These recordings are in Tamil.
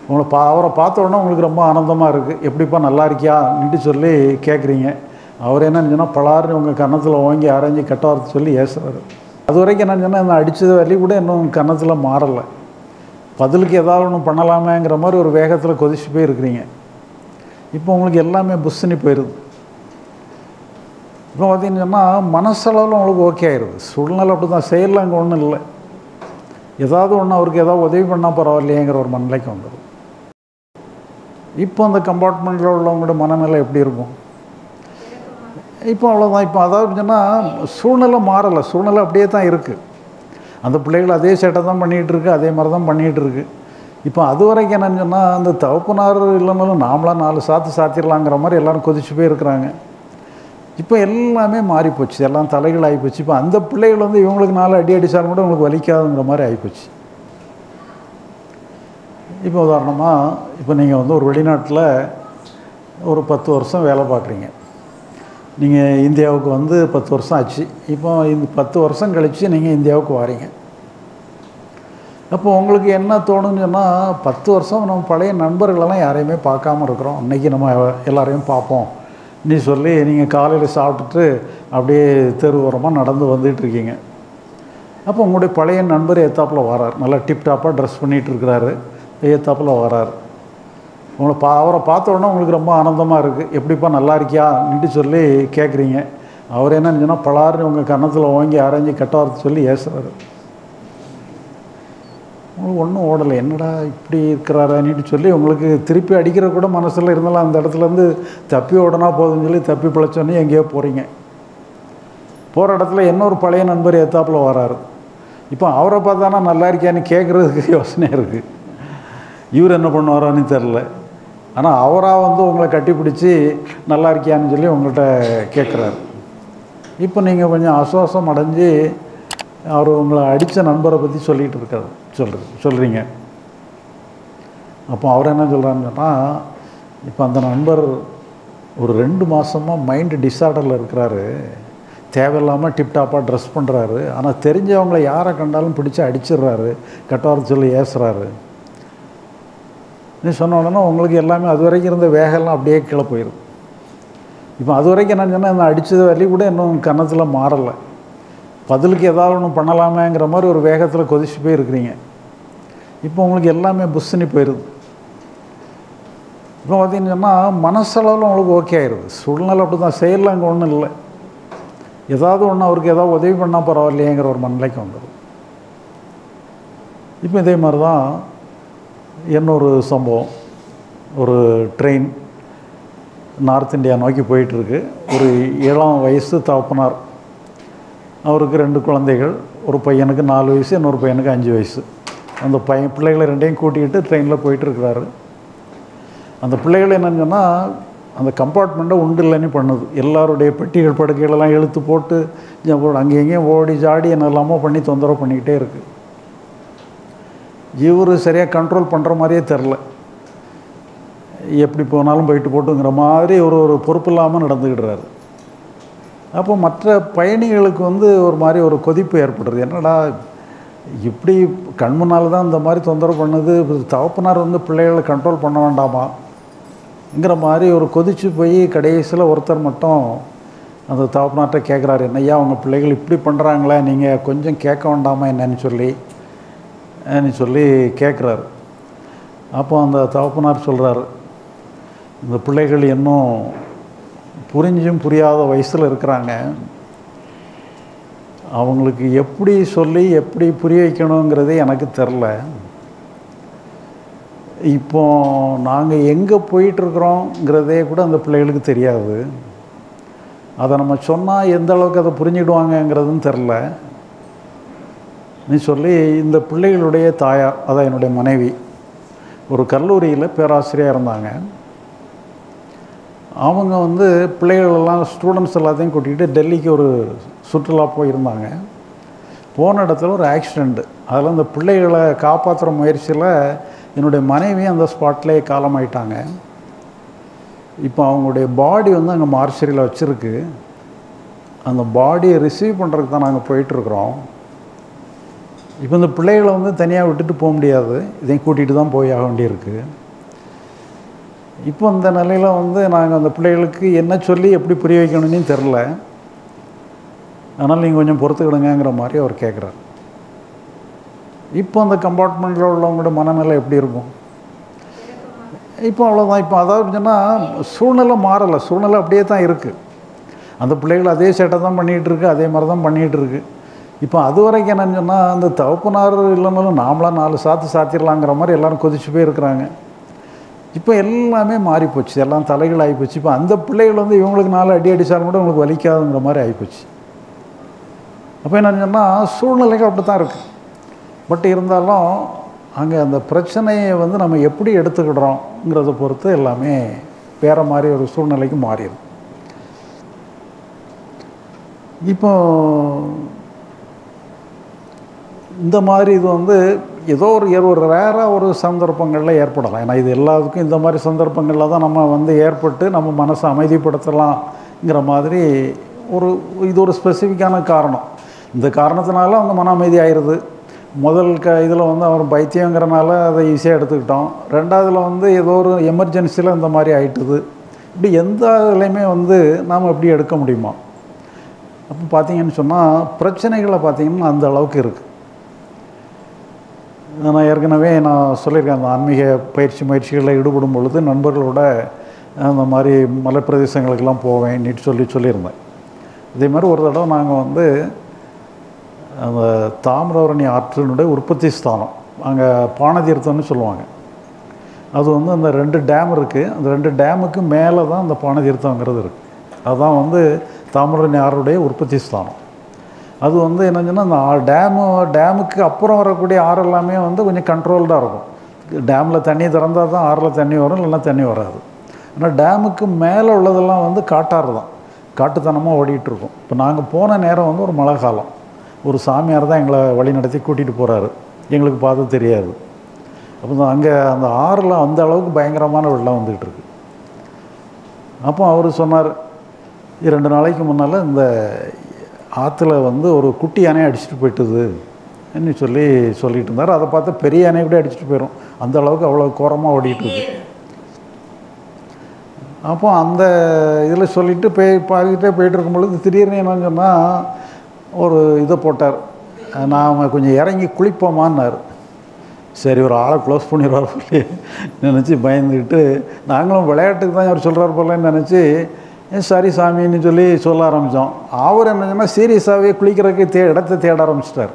உங்களை பா அவரை பார்த்த உடனே உங்களுக்கு ரொம்ப ஆனந்தமாக இருக்குது எப்படிப்பா நல்லா இருக்கியான்ட்டு சொல்லி கேட்குறீங்க அவர் என்ன சொன்னால் பலாருன்னு உங்கள் கன்னத்தில் ஓங்கி அரைஞ்சி கெட்ட வார்த்தை சொல்லி ஏசுறாரு அது வரைக்கும் என்ன சொன்னால் நான் அடித்தது வலி கூட இன்னும் கன்னத்தில் மாறலை பதிலுக்கு ஏதாவது ஒன்று பண்ணலாமேங்கிற மாதிரி ஒரு வேகத்தில் கொதிச்சு போய் இருக்கிறீங்க இப்போ உங்களுக்கு எல்லாமே புஷ்ஷுனி போயிடுது இப்போ பார்த்தீங்கன்னு சொன்னால் மனசளவில் உங்களுக்கு ஓகே ஆயிடுது சூழ்நிலை அப்படி தான் செயலில் அங்கே ஒன்றும் இல்லை ஏதாவது ஒன்று அவருக்கு ஏதாவது உதவி பண்ணால் பரவாயில்லையேங்கிற ஒரு மனநிலைக்கு வந்துடும் இப்போ அந்த கம்பார்ட்மெண்ட்டில் உள்ளவங்களோட மனநிலை எப்படி இருக்கும் இப்போ அவ்வளோதான் இப்போ அதாவது சொன்னால் சூழ்நிலை மாறலை சூழ்நிலை அப்படியே தான் இருக்குது அந்த பிள்ளைகள் அதே சேட்டை தான் பண்ணிகிட்டு இருக்கு அதே மாதிரி தான் பண்ணிகிட்டு இருக்கு இப்போ அது வரைக்கும் என்னன்னு சொன்னால் அந்த தகப்பனார் இல்லைனாலும் நாமளாக நாலு சாத்து சாத்திடலாங்கிற மாதிரி எல்லாரும் கொதிச்சு போய் இருக்கிறாங்க இப்போ எல்லாமே மாறி போச்சு எல்லாம் தலைகள் ஆகிப்போச்சு இப்போ அந்த பிள்ளைகள் வந்து இவங்களுக்கு நாலு அடி அடித்தாலும் கூட உங்களுக்கு வலிக்காதுங்கிற மாதிரி ஆகிப்போச்சு இப்போ உதாரணமாக இப்போ நீங்கள் வந்து ஒரு வெளிநாட்டில் ஒரு பத்து வருஷம் வேலை பார்க்குறீங்க நீங்கள் இந்தியாவுக்கு வந்து பத்து வருஷம் ஆச்சு இப்போ இந்த பத்து வருஷம் கழித்து நீங்கள் இந்தியாவுக்கு வாரீங்க அப்போ உங்களுக்கு என்ன தோணுன்னு சொன்னால் பத்து வருஷம் நம்ம பழைய நண்பர்களெல்லாம் யாரையுமே பார்க்காம இருக்கிறோம் அன்றைக்கி நம்ம எல்லாரையும் பார்ப்போம் நீ சொல்லி நீங்கள் காலையில் சாப்பிட்டுட்டு அப்படியே தெருவோரமாக நடந்து வந்துட்டு இருக்கீங்க அப்போ உங்களுடைய பழைய நண்பர் ஏத்தாப்பில் வரார் நல்லா டிப்டாப்பாக ட்ரெஸ் பண்ணிகிட்டு இருக்கிறாரு ஏத்தாப்பில் வரார் உங்களை பா அவரை பார்த்த உடனே உங்களுக்கு ரொம்ப ஆனந்தமாக இருக்குது எப்படிப்பா நல்லா இருக்கியான்ட்டு சொல்லி கேட்குறீங்க அவர் என்ன சொன்னால் பலாருன்னு உங்கள் கன்னத்தில் ஓங்கி அரைஞ்சி கெட்ட வார்த்தை சொல்லி ஏசுறாரு உங்களுக்கு ஒன்றும் ஓடலை என்னடா இப்படி இருக்கிறாரான்னுட்டு சொல்லி உங்களுக்கு திருப்பி அடிக்கிற கூட மனசில் இருந்தாலும் அந்த இடத்துலேருந்து தப்பி ஓடனா போதும்னு சொல்லி தப்பி பிழைச்சோன்னே எங்கேயோ போகிறீங்க போகிற இடத்துல இன்னொரு பழைய நண்பர் ஏத்தாப்பில் வராரு இப்போ அவரை பார்த்தானா நல்லா இருக்கியான்னு கேட்குறதுக்கு யோசனையாக இருக்குது இவர் என்ன பண்ணுவாரான்னு தெரில ஆனால் அவராக வந்து உங்களை கட்டிப்பிடிச்சி நல்லா இருக்கியான்னு சொல்லி உங்கள்கிட்ட கேட்குறாரு இப்போ நீங்கள் கொஞ்சம் ஆசுவாசம் அடைஞ்சு அவர் உங்களை அடித்த நண்பரை பற்றி சொல்லிகிட்டு இருக்காரு சொல்கிறது சொல்கிறீங்க அப்போ அவர் என்ன சொல்கிறான்னு சொன்னால் இப்போ அந்த நண்பர் ஒரு ரெண்டு மாதமாக மைண்டு டிஸார்டரில் இருக்கிறாரு தேவையில்லாமல் டிப்டாப்பாக ட்ரெஸ் பண்ணுறாரு ஆனால் தெரிஞ்சவங்களை யாரை கண்டாலும் பிடிச்சி அடிச்சிடுறாரு கட்டார சொல்லி ஏசுறாரு நீ சொன்ன உடனே உங்களுக்கு எல்லாமே அது வரைக்கும் இருந்த வேகம்லாம் அப்படியே கீழே போயிடும் இப்போ அது வரைக்கும் என்ன சொன்னால் நான் அடித்தது வலி கூட இன்னும் கன்னத்தில் மாறலை பதிலுக்கு ஏதாவது ஒன்று பண்ணலாமேங்கிற மாதிரி ஒரு வேகத்தில் கொதிச்சு போய் இருக்கிறீங்க இப்போ உங்களுக்கு எல்லாமே புஷ்ஷுனி போயிடுது இப்போ பார்த்தீங்கன்னு சொன்னால் மனசளவில் உங்களுக்கு ஓகே ஆயிடுது சூழ்நிலை அப்படி தான் செயலில் அங்கே ஒன்றும் இல்லை ஏதாவது ஒன்று அவருக்கு ஏதாவது உதவி பண்ணால் பரவாயில்லையேங்கிற ஒரு மனநிலைக்கு வந்துடும் இப்போ இதே மாதிரி தான் இன்னொரு சம்பவம் ஒரு ட்ரெயின் நார்த் இந்தியா நோக்கி போயிட்டுருக்கு ஒரு ஏழாம் வயசு தகப்பனார் அவருக்கு ரெண்டு குழந்தைகள் ஒரு பையனுக்கு நாலு வயசு இன்னொரு பையனுக்கு அஞ்சு வயசு அந்த பையன் பிள்ளைகளை ரெண்டையும் கூட்டிகிட்டு ட்ரெயினில் போயிட்டுருக்கிறாரு அந்த பிள்ளைகள் என்னன்னு சொன்னால் அந்த கம்பார்ட்மெண்ட்டை உண்டு இல்லைன்னு பண்ணுது எல்லாருடைய பெட்டிகள் படுக்கைகளெல்லாம் இழுத்து போட்டு அங்கே எங்கேயும் ஓடி ஜாடி என்னெல்லாமோ பண்ணி தொந்தரவு பண்ணிக்கிட்டே இருக்குது இவர் சரியாக கண்ட்ரோல் பண்ணுற மாதிரியே தெரில எப்படி போனாலும் போயிட்டு போட்டுங்கிற மாதிரி ஒரு ஒரு பொறுப்பு இல்லாமல் நடந்துக்கிடுறாரு அப்போ மற்ற பயணிகளுக்கு வந்து ஒரு மாதிரி ஒரு கொதிப்பு ஏற்படுறது என்னடா இப்படி கண் முன்னால் தான் இந்த மாதிரி தொந்தரவு பண்ணுது தகப்பனார் வந்து பிள்ளைகளை கண்ட்ரோல் பண்ண வேண்டாமாங்கிற மாதிரி ஒரு கொதிச்சு போய் கடைசியில் ஒருத்தர் மட்டும் அந்த தகப்பனார்கிட்ட கேட்குறாரு என்னய்யா அவங்க பிள்ளைகள் இப்படி பண்ணுறாங்களே நீங்கள் கொஞ்சம் கேட்க வேண்டாமா என்னன்னு சொல்லி ன்னு சொல்லி கேட்குறாரு அப்போ அந்த தகப்பனார் சொல்கிறாரு இந்த பிள்ளைகள் இன்னும் புரிஞ்சும் புரியாத வயசில் இருக்கிறாங்க அவங்களுக்கு எப்படி சொல்லி எப்படி புரிய வைக்கணுங்கிறதே எனக்கு தெரில இப்போ நாங்கள் எங்கே போயிட்டுருக்குறோங்கிறதே கூட அந்த பிள்ளைகளுக்கு தெரியாது அதை நம்ம சொன்னால் எந்த அளவுக்கு அதை புரிஞ்சிடுவாங்கங்கிறதும் தெரில நீ சொல்லி இந்த பிள்ளைகளுடைய தாயார் அதான் என்னுடைய மனைவி ஒரு கல்லூரியில் பேராசிரியராக இருந்தாங்க அவங்க வந்து பிள்ளைகளெல்லாம் ஸ்டூடெண்ட்ஸ் எல்லாத்தையும் கூட்டிகிட்டு டெல்லிக்கு ஒரு சுற்றுலா போயிருந்தாங்க போன இடத்துல ஒரு ஆக்சிடெண்ட்டு அதில் அந்த பிள்ளைகளை காப்பாற்றுற முயற்சியில் என்னுடைய மனைவி அந்த ஸ்பாட்லேயே காலமாயிட்டாங்க இப்போ அவங்களுடைய பாடி வந்து அங்கே மார்ச்சரியில் வச்சுருக்கு அந்த பாடியை ரிசீவ் பண்ணுறதுக்கு தான் நாங்கள் போயிட்டுருக்குறோம் இப்போ இந்த பிள்ளைகளை வந்து தனியாக விட்டுட்டு போக முடியாது இதையும் கூட்டிகிட்டு தான் போய் ஆக வேண்டியிருக்கு இப்போ இந்த நிலையில் வந்து நாங்கள் அந்த பிள்ளைகளுக்கு என்ன சொல்லி எப்படி புரிய வைக்கணும்னு தெரில அதனால் நீங்கள் கொஞ்சம் பொறுத்துக்கிடுங்கிற மாதிரி அவர் கேட்குறார் இப்போ அந்த கம்பார்ட்மெண்ட்டில் உள்ளவங்களோட மனநிலை எப்படி இருக்கும் இப்போ அவ்வளோதான் இப்போ அதாவது சொன்னால் சூழ்நிலை மாறலை சூழ்நிலை அப்படியே தான் இருக்குது அந்த பிள்ளைகள் அதே சேட்டை தான் பண்ணிகிட்டு இருக்கு அதே மாதிரி தான் பண்ணிகிட்டு இருக்கு இப்போ அது வரைக்கும் என்னன்னு சொன்னால் அந்த தகப்பனார் இல்லைனாலும் நாமளாக நாலு சாத்து சாத்திடலாங்கிற மாதிரி எல்லோரும் கொதிச்சு போய் இருக்கிறாங்க இப்போ எல்லாமே மாறி போச்சு எல்லாம் தலைகள் ஆகிப்போச்சு இப்போ அந்த பிள்ளைகள் வந்து இவங்களுக்கு நாலு அடி அடித்தாலும் கூட உங்களுக்கு வலிக்காதுங்கிற மாதிரி ஆகிப்போச்சு அப்போ என்னன்னு சொன்னால் சூழ்நிலைகள் அப்படி தான் இருக்குது பட் இருந்தாலும் அங்கே அந்த பிரச்சனையை வந்து நம்ம எப்படி எடுத்துக்கிடுறோங்கிறத பொறுத்து எல்லாமே வேறு மாதிரி ஒரு சூழ்நிலைக்கு மாறிடும் இப்போ இந்த மாதிரி இது வந்து ஏதோ ஒரு ஒரு ரேராக ஒரு சந்தர்ப்பங்களில் ஏற்படலாம் ஏன்னா இது எல்லாத்துக்கும் இந்த மாதிரி சந்தர்ப்பங்களில் தான் நம்ம வந்து ஏற்பட்டு நம்ம மனசை அமைதிப்படுத்தலாம்ங்கிற மாதிரி ஒரு இது ஒரு ஸ்பெசிஃபிக்கான காரணம் இந்த காரணத்தினால அவங்க மன அமைதி ஆயிடுது முதல் க இதில் வந்து அவர் பைத்தியங்கிறனால அதை ஈஸியாக எடுத்துக்கிட்டோம் ரெண்டாவதுல வந்து ஏதோ ஒரு எமர்ஜென்சியில் இந்த மாதிரி ஆயிட்டுது இப்படி எந்த இதுலையுமே வந்து நாம் எப்படி எடுக்க முடியுமா அப்போ பார்த்தீங்கன்னு சொன்னால் பிரச்சனைகளை பார்த்தீங்கன்னா அந்த அளவுக்கு இருக்குது நான் ஏற்கனவே நான் சொல்லியிருக்கேன் அந்த ஆன்மீக பயிற்சி முயற்சிகளில் ஈடுபடும் பொழுது நண்பர்களோட அந்த மாதிரி மலைப்பிரதேசங்களுக்கெல்லாம் போவேன் நீட்டு சொல்லி சொல்லியிருந்தேன் இதே மாதிரி ஒரு தடவை நாங்கள் வந்து அந்த தாமிரபரணி ஆற்றினுடைய உற்பத்தி ஸ்தானம் அங்கே பானதீர்த்தம்னு சொல்லுவாங்க அது வந்து அந்த ரெண்டு டேம் இருக்குது அந்த ரெண்டு டேமுக்கு மேலே தான் அந்த பானதீர்த்தங்கிறது இருக்குது அதுதான் வந்து தாமிரபரணி ஆறுடைய உற்பத்தி ஸ்தானம் அது வந்து என்னச்சுன்னா அந்த டேமு டேமுக்கு அப்புறம் வரக்கூடிய ஆறு எல்லாமே வந்து கொஞ்சம் கண்ட்ரோல்டாக இருக்கும் டேமில் தண்ணி திறந்தால் தான் ஆறில் தண்ணி வரும் இல்லைன்னா தண்ணி வராது ஆனால் டேமுக்கு மேலே உள்ளதெல்லாம் வந்து காட்டாறு தான் காட்டுத்தனமாக ஓடிட்டுருக்கும் இப்போ நாங்கள் போன நேரம் வந்து ஒரு மழை காலம் ஒரு சாமியார் தான் எங்களை வழி நடத்தி கூட்டிகிட்டு போகிறாரு எங்களுக்கு பார்த்து தெரியாது அப்போ அங்கே அந்த ஆறில் அந்த அளவுக்கு பயங்கரமான வெள்ளம் வந்துக்கிட்டு இருக்கு அப்போ அவர் சொன்னார் இரண்டு நாளைக்கு முன்னால் இந்த ஆற்றுல வந்து ஒரு குட்டி யானையை அடிச்சுட்டு போயிட்டுது என்ன சொல்லி சொல்லிட்டு இருந்தார் அதை பார்த்து பெரிய யானை கூட அடிச்சுட்டு போயிடும் அந்த அளவுக்கு அவ்வளோ கோரமாக ஓடிட்டு இருக்கு அப்போ அந்த இதில் சொல்லிட்டு போய் பாதிக்கிட்டே போயிட்டு இருக்கும் பொழுது திடீர்னு என்னன்னு சொன்னால் ஒரு இதை போட்டார் நாம் கொஞ்சம் இறங்கி குளிப்போமான்னார் சரி ஒரு ஆளை க்ளோஸ் பண்ணிடுவார் சொல்லி நினச்சி பயந்துக்கிட்டு நாங்களும் விளையாட்டுக்கு தான் அவர் சொல்கிறார் போலன்னு நினச்சி சரி சாமின்னு சொல்லி சொல்ல ஆரம்பித்தோம் அவர் என்னன்னா சீரியஸாகவே குளிக்கிறதுக்கு தே இடத்த தேட ஆரம்பிச்சிட்டார்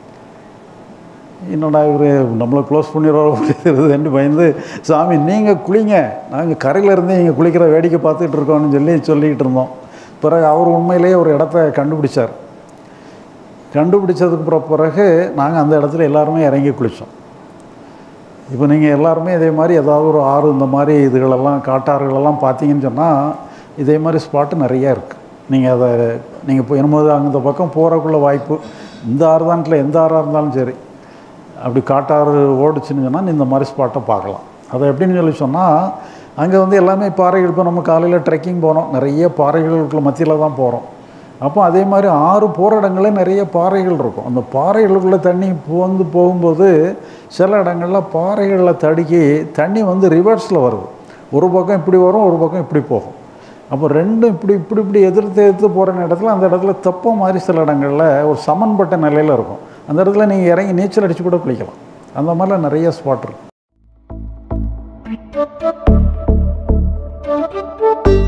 என்னடா இவர் நம்மளை க்ளோஸ் பண்ணிடுறோம்னு பயந்து சாமி நீங்கள் குளிங்க நாங்கள் கரையில் இருந்து இங்கே குளிக்கிற வேடிக்கை பார்த்துட்டு இருக்கோம்னு சொல்லி சொல்லிக்கிட்டு இருந்தோம் பிறகு அவர் உண்மையிலேயே ஒரு இடத்த கண்டுபிடிச்சார் கண்டுபிடிச்சதுக்கு பிறகு நாங்கள் அந்த இடத்துல எல்லாருமே இறங்கி குளித்தோம் இப்போ நீங்கள் எல்லாருமே இதே மாதிரி ஏதாவது ஒரு ஆறு இந்த மாதிரி இதுகளெல்லாம் காட்டாறுகளெல்லாம் பார்த்தீங்கன்னு சொன்னால் இதே மாதிரி ஸ்பாட்டு நிறையா இருக்குது நீங்கள் அதை நீங்கள் இப்போ என்னமோ அந்த பக்கம் போகிறக்குள்ள வாய்ப்பு இந்த ஆறு தான்ட்டில் எந்த ஆறாக இருந்தாலும் சரி அப்படி காட்டாறு ஓடிச்சுன்னு சொன்னால் இந்த மாதிரி ஸ்பாட்டை பார்க்கலாம் அதை எப்படின்னு சொல்லி சொன்னால் அங்கே வந்து எல்லாமே பாறைகள் இப்போ நம்ம காலையில் ட்ரெக்கிங் போனோம் நிறைய பாறைகளுக்குள்ள மத்தியில் தான் போகிறோம் அப்போ அதே மாதிரி ஆறு போகிற இடங்களே நிறைய பாறைகள் இருக்கும் அந்த பாறைகளுக்குள்ளே தண்ணி வந்து போகும்போது சில இடங்களில் பாறைகளில் தடுக்கி தண்ணி வந்து ரிவர்ஸில் வருது ஒரு பக்கம் இப்படி வரும் ஒரு பக்கம் இப்படி போகும் அப்போ ரெண்டும் இப்படி இப்படி இப்படி எதிர்த்து எதிர்த்து போகிற இடத்துல அந்த இடத்துல தெப்ப மாதிரி சில இடங்களில் ஒரு சமன்பட்ட நிலையில் இருக்கும் அந்த இடத்துல நீங்கள் இறங்கி நீச்சல் அடித்து கூட குளிக்கலாம் அந்த மாதிரிலாம் நிறைய ஸ்பாட் இருக்குது